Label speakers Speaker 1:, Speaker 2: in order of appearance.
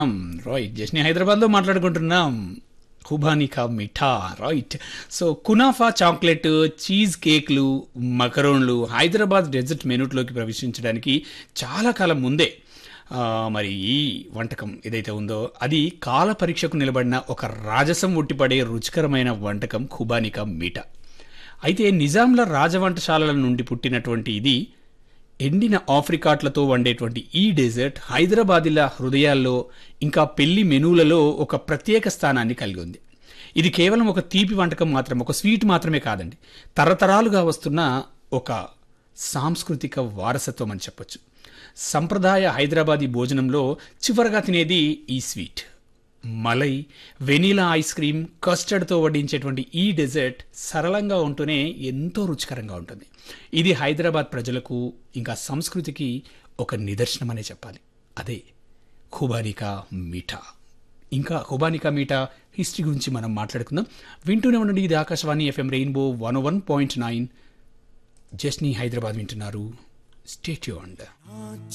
Speaker 1: right జస్ని హైదరాబాద్లో మాట్లాడుకుంటున్నాం హుబానికా మిఠా రైట్ సో కునాఫా చాక్లెట్ చీజ్ కేక్లు మకరోన్లు హైదరాబాద్ డెజర్ట్ మెనూట్లోకి ప్రవేశించడానికి చాలా కాలం ముందే ఆ, మరి ఈ వంటకం ఏదైతే ఉందో అది కాల పరీక్షకు నిలబడిన ఒక రాజసం ఉట్టిపడే రుచికరమైన వంటకం ఖుబానికా మీఠా అయితే నిజాంల రాజవంటశాలల నుండి పుట్టినటువంటి ఇది ఎండిన ఆఫ్రికాట్లతో వండేటువంటి ఈ డెజర్ట్ హైదరాబాదీల హృదయాల్లో ఇంకా పెళ్లి మెనూలలో ఒక ప్రత్యేక స్థానాన్ని కలిగి ఉంది ఇది కేవలం ఒక తీపి వంటకం మాత్రం ఒక స్వీట్ మాత్రమే కాదండి తరతరాలుగా వస్తున్న ఒక సాంస్కృతిక వారసత్వం అని చెప్పొచ్చు సంప్రదాయ హైదరాబాదీ భోజనంలో చివరగా తినేది ఈ స్వీట్ మలై వెనీలా ఐస్ క్రీమ్ కస్టర్డ్తో వడ్డించేటువంటి ఈ డెజర్ట్ సరళంగా ఉంటూనే ఎంతో రుచికరంగా ఉంటుంది ఇది హైదరాబాద్ ప్రజలకు ఇంకా సంస్కృతికి ఒక నిదర్శనం అనే చెప్పాలి అదే ఖుబానికా మీఠా ఇంకా ఖుబానికా మీఠా హిస్టరీ గురించి మనం మాట్లాడుకుందాం వింటూనే ఉండండి ఇది Akashvani FM rainbow one one point nine జస్ని హైదరాబాద్ వింటున్నారు స్టేట్యూండ్